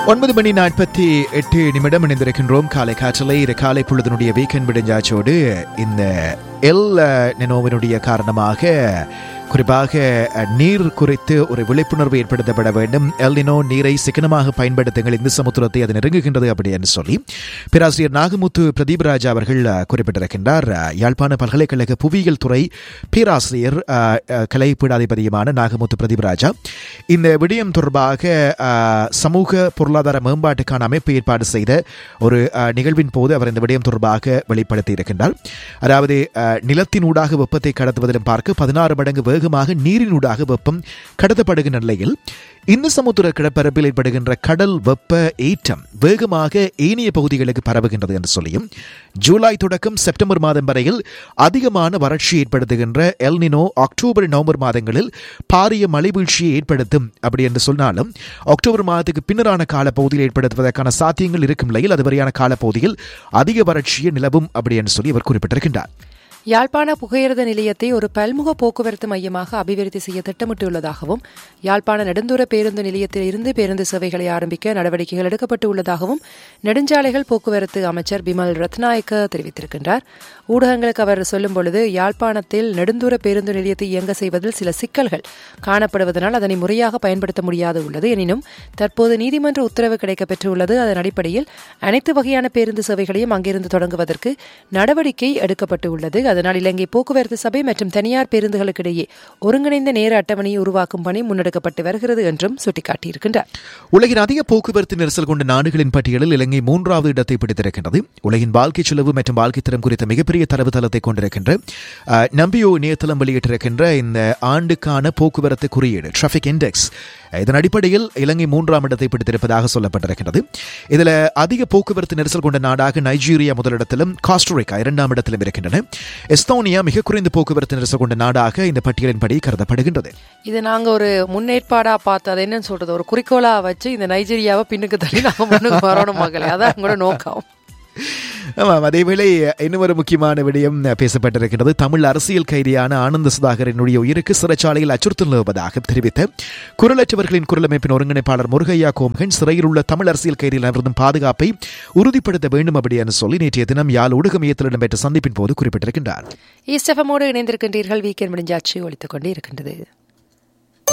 ஒன்பது மணி நாற்பத்தி எட்டு நிமிடம் இணைந்திருக்கின்றோம் காலை காற்றலை இரு காலை பொழுதனுடைய வீக்கெண்ட் விடுஞ்சாச்சோடு இந்த எல் நினோவினுடைய காரணமாக குறிப்பாக அஹ், நீர் குறித்து ஒரு விழிப்புணர்வு ஏற்படுத்தப்பட வேண்டும் எல்னினோ நீரை சிக்கனமாக பயன்படுத்துங்கள் இந்த சமுத்திரத்தை அது நெருங்குகின்றது அப்படி என்று சொல்லி பேராசிரியர் நாகமுத்து பிரதீபராஜா அவர்கள் அஹ், குறிப்பிட்டிருக்கின்றார் அஹ், யாழ்ப்பாண பல்கலைக்கழக புவியியல் துறை பேராசிரியர் அஹ், அஹ், கலை பீடாதிபதியுமான நாகமுத்து பிரதீபராஜா இந்த விடயம் தொடர்பாக அஹ், சமூக பொருளாதார மேம்பாட்டுக்கான அமைப்பு ஏற்பாடு செய்த ஒரு அஹ், நிகழ்வின் போது அவர் இந்த விடயம் தொடர்பாக வெளிப்படுத்தி இருக்கின்றார் அதாவது அஹ், நிலத்தினூடாக வெப்பத்தை கடத்துவதிலும் பார்க்க பதினாறு மடங்கு வேகமாக நீரினூடாக வெப்பம் கடத்தப்படுகின்ற நிலையில் இந்த சமுத்திர கடற்பரப்பில் ஏற்படுகின்ற கடல் வெப்ப ஏற்றம் வேகமாக ஏனைய பகுதிகளுக்கு பரவுகின்றது என்று சொல்லியும் ஜூலை தொடக்கம் செப்டம்பர் மாதம் வரையில் அதிகமான வறட்சி ஏற்படுத்துகின்ற எல்னினோ அக்டோபர் நவம்பர் மாதங்களில் பாரிய மழை வீழ்ச்சியை ஏற்படுத்தும் அப்படி என்று சொன்னாலும் அக்டோபர் மாதத்துக்கு பின்னரான காலப்பகுதியில் ஏற்படுத்துவதற்கான சாத்தியங்கள் இருக்கும் நிலையில் அதுவரையான காலப்பகுதியில் அதிக வறட்சியை நிலவும் அப்படி என்று சொல்லி அவர் குறிப்பிட்டிருக்கின்றார் யாழ்ப்பாண புகையிரத நிலையத்தை ஒரு பல்முக போக்குவரத்து மையமாக அபிவிருத்தி செய்ய திட்டமிட்டுள்ளதாகவும் யாழ்ப்பாண நெடுந்தூர பேருந்து நிலையத்தில் இருந்து பேருந்து சேவைகளை ஆரம்பிக்க நடவடிக்கைகள் எடுக்கப்பட்டு உள்ளதாகவும் நெடுஞ்சாலைகள் போக்குவரத்து அமைச்சர் பிமல் ரத்நாயக்க தெரிவித்திருக்கின்றார் ஊடகங்களுக்கு அவர் சொல்லும் பொழுது யாழ்ப்பாணத்தில் நெடுந்தூர பேருந்து நிலையத்தை இயங்க செய்வதில் சில சிக்கல்கள் காணப்படுவதனால் அதனை முறையாக பயன்படுத்த முடியாது உள்ளது எனினும் தற்போது நீதிமன்ற உத்தரவு கிடைக்கப்பெற்றுள்ளது அதன் அடிப்படையில் அனைத்து வகையான பேருந்து சேவைகளையும் அங்கிருந்து தொடங்குவதற்கு நடவடிக்கை எடுக்கப்பட்டு உள்ளது அதனால் இலங்கை போக்குவரத்து சபை மற்றும் தனியார் பேருந்துகளுக்கிடையே ஒருங்கிணைந்த நேர அட்டவணையை உருவாக்கும் பணி முன்னெடுக்கப்பட்டு வருகிறது என்றும் சுட்டிக்காட்டியிருக்கின்றார் உலகின் அதிக போக்குவரத்து நெரிசல் கொண்ட நாடுகளின் பட்டியலில் இலங்கை மூன்றாவது இடத்தை பிடித்திருக்கின்றது உலகின் வாழ்க்கை செலவு மற்றும் வாழ்க்கை தரம் குறித்த மிகப்பெரிய தரவுத்தளத்தை கொண்டிருக்கின்ற அஹ், நம்பியோ இணையதளம் வெளியிட்டிருக்கின்ற இந்த ஆண்டுக்கான போக்குவரத்து குறியீடு டிராபிக் இண்டெக்ஸ் இதன் அடிப்படையில் இலங்கை மூன்றாம் இடத்தை பிடித்திருப்பதாக சொல்லப்பட்டிருக்கிறது இதில் அதிக போக்குவரத்து நெரிசல் கொண்ட நாடாக நைஜீரியா முதலிடத்திலும் காஸ்டோரிக்கா இரண்டாம் இடத்திலும் இருக்கின்றன எஸ்தோனியா மிக குறைந்த போக்குவரத்து நெரிசல் கொண்ட நாடாக இந்த பட்டியலின்படி கருதப்படுகின்றது இது நாங்க ஒரு முன்னேற்பாடா பார்த்து அது என்னன்னு சொல்றது ஒரு குறிக்கோளா வச்சு இந்த நைஜீரியாவை பின்னுக்கு தள்ளி நாங்க முன்னுக்கு வரணும் மகளே அதான் எங்களோட நோக்கம் ஆமாம் அதேவேளை இன்னும் ஒரு முக்கியமான விடயம் பேசப்பட்டிருக்கிறது தமிழ் அரசியல் கைதியான ஆனந்த சுதாகரனுடைய உயிருக்கு சிறைச்சாலையில் அச்சுறுத்தல் நிலவுவதாக தெரிவித்த குரலற்றவர்களின் குரலமைப்பின் ஒருங்கிணைப்பாளர் முருகையா கோம்கன் சிறையில் உள்ள தமிழ் அரசியல் கைதியில் அமர்ந்தும் பாதுகாப்பை உறுதிப்படுத்த வேண்டும் அப்படி என்று சொல்லி நேற்றைய தினம் யாழ் ஊடக மையத்தில் இடம்பெற்ற சந்திப்பின் போது குறிப்பிட்டிருக்கின்றார் ஈஸ்டஃபமோடு இணைந்திருக்கின்றீர்கள் வீக்கெண்ட் முடிஞ்சாச்சு ஒழித்துக் கொண்டே இருக்கின்றது